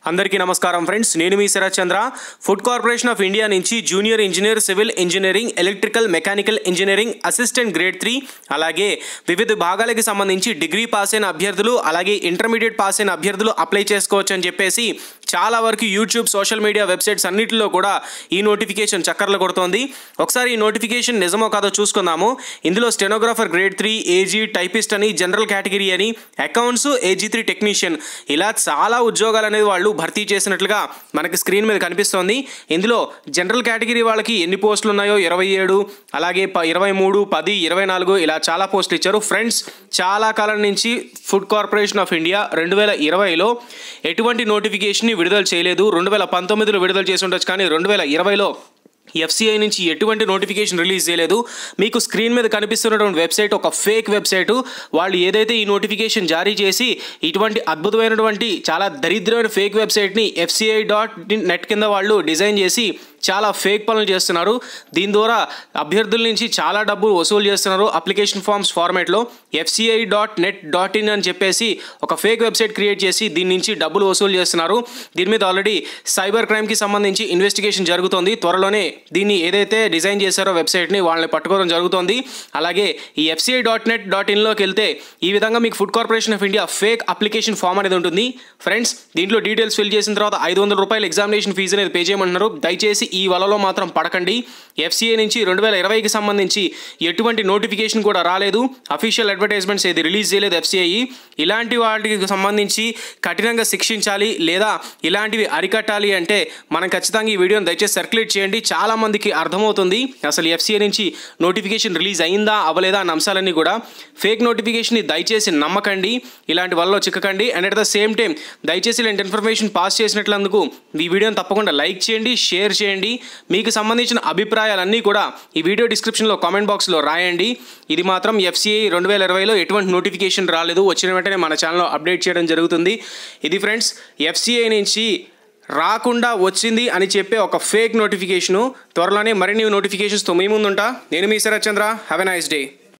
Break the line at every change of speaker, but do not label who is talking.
అందరికీ నమస్కారం ఫ్రెండ్స్ నేను మీ Sharath Chandra food corporation of India నుంచి junior engineer civil engineering electrical mechanical engineering assistant grade three అలాగే వివిధ భాగాలకి సంబంధించి డిగ్రీ పాస్ అయిన అభ్యర్థులు అలాగే ఇంటర్మీడియట్ పాస్ అయిన అభ్యర్థులు అప్లై చేసుకోవచ్చు అని చెప్పేసి చాలా వరకు యూట్యూబ్ సోషల్ మీడియా వెబ్సైట్స్ అన్నిటిలో కూడా ఈ నోటిఫికేషన్ చక్కర్లు కొడుతోంది ఒకసారి ఈ నోటిఫికేషన్ నిజమో కాదో చూసుకుందాము ఇందులో stenographer grade three AG typist అని జనరల్ కేటగిరీ అని అకౌంట్స్ ఏజీ త్రీ టెక్నీషియన్ ఇలా చాలా ఉద్యోగాలు అనేది వాళ్ళు భర్తీ చేసినట్లుగా మనకి స్క్రీన్ మీద కనిపిస్తోంది ఇందులో జనరల్ కేటగిరీ వాళ్ళకి ఎన్ని పోస్టులు ఉన్నాయో ఇరవై ఏడు అలాగే ప ఇరవై మూడు పది ఇరవై నాలుగు ఇలా చాలా పోస్టులు ఇచ్చారు ఫ్రెండ్స్ చాలా కాలం నుంచి ఫుడ్ కార్పొరేషన్ ఆఫ్ ఇండియా రెండు వేల ఇరవైలో ఎటువంటి నోటిఫికేషన్ని విడుదల చేయలేదు రెండు వేల పంతొమ్మిదిలో విడుదల చేసి ఉండొచ్చు కానీ రెండు వేల ఇరవైలో ఎఫ్సిఐ నుంచి ఎటువంటి నోటిఫికేషన్ రిలీజ్ చేయలేదు మీకు స్క్రీన్ మీద కనిపిస్తున్నటువంటి వెబ్సైట్ ఒక ఫేక్ వెబ్సైటు వాళ్ళు ఏదైతే ఈ నోటిఫికేషన్ జారీ చేసి ఇటువంటి అద్భుతమైనటువంటి చాలా దరిద్రమైన ఫేక్ వెబ్సైట్ని ఎఫ్సిఐ డాట్ నెట్ కింద వాళ్ళు డిజైన్ చేసి చాలా ఫేక్ పనులు చేస్తున్నారు దీని ద్వారా అభ్యర్థుల నుంచి చాలా డబ్బులు వసూలు చేస్తున్నారు అప్లికేషన్ ఫామ్స్ ఫార్మేట్లో FCI dot net dot in అని చెప్పేసి ఒక ఫేక్ వెబ్సైట్ క్రియేట్ చేసి దీని నుంచి డబ్బులు వసూలు చేస్తున్నారు దీని మీద ఆల్రెడీ సైబర్ క్రైమ్కి సంబంధించి ఇన్వెస్టిగేషన్ జరుగుతోంది త్వరలోనే దీన్ని ఏదైతే డిజైన్ చేశారో వెబ్సైట్ని వాళ్ళని పట్టుకోవడం జరుగుతోంది అలాగే ఈ ఎఫ్సిఐ డాట్ నెట్ డాట్ ఇన్లోకి వెళ్తే ఈ విధంగా మీకు food corporation of India fake application form అనేది ఉంటుంది ఫ్రెండ్స్ దీంట్లో డీటెయిల్స్ ఫిల్ చేసిన తర్వాత ఐదు వందల రూపాయల ఎగ్జామినేషన్ ఫీజు అనేది పే చేయమంటున్నారు దయచేసి ఈ వలలో మాత్రం పడకండి ఎఫ్సిఐ నుంచి రెండు వేల ఇరవైకి సంబంధించి ఎటువంటి నోటిఫికేషన్ కూడా రాలేదు అఫీషియల్ అడ్వర్టైజ్మెంట్స్ ఏది రిలీజ్ చేయలేదు ఎఫ్సిఐ ఇలాంటి వాటికి సంబంధించి కఠినంగా శిక్షించాలి లేదా ఇలాంటివి అరికట్టాలి అంటే మనం ఖచ్చితంగా ఈ వీడియోని దయచేసి సర్క్యులేట్ చేయండి చాలా మందికి అర్థమవుతుంది అసలు ఎఫ్సిఐ నుంచి నోటిఫికేషన్ రిలీజ్ అయిందా అవ్వలేదా అన్న అంశాలన్నీ కూడా ఫేక్ నోటిఫికేషన్ని దయచేసి నమ్మకండి ఇలాంటి వల్ల చిక్కకండి and at the same time దయచేసి ఇలాంటి ఇన్ఫర్మేషన్ పాస్ చేసినట్లందుకు ఈ వీడియోని తప్పకుండా లైక్ చేయండి షేర్ చేయండి మీకు సంబంధించిన అభిప్రాయాలన్నీ కూడా ఈ వీడియో డిస్క్రిప్షన్లో కామెంట్ బాక్స్లో రాయండి ఇది మాత్రం ఎఫ్సిఐ రెండు వేల ఇరవైలో ఎటువంటి నోటిఫికేషన్ రాలేదు వచ్చిన వెంటనే మన ఛానల్లో అప్డేట్ చేయడం జరుగుతుంది ఇది ఫ్రెండ్స్ ఎఫ్సిఐ నుంచి రాకుండా వచ్చింది అని చెప్పే ఒక ఫేక్ నోటిఫికేషను త్వరలోనే మరిన్ని నోటిఫికేషన్స్తో మీ ముందుంటా నేను మీ Sharath Chandra have a nice day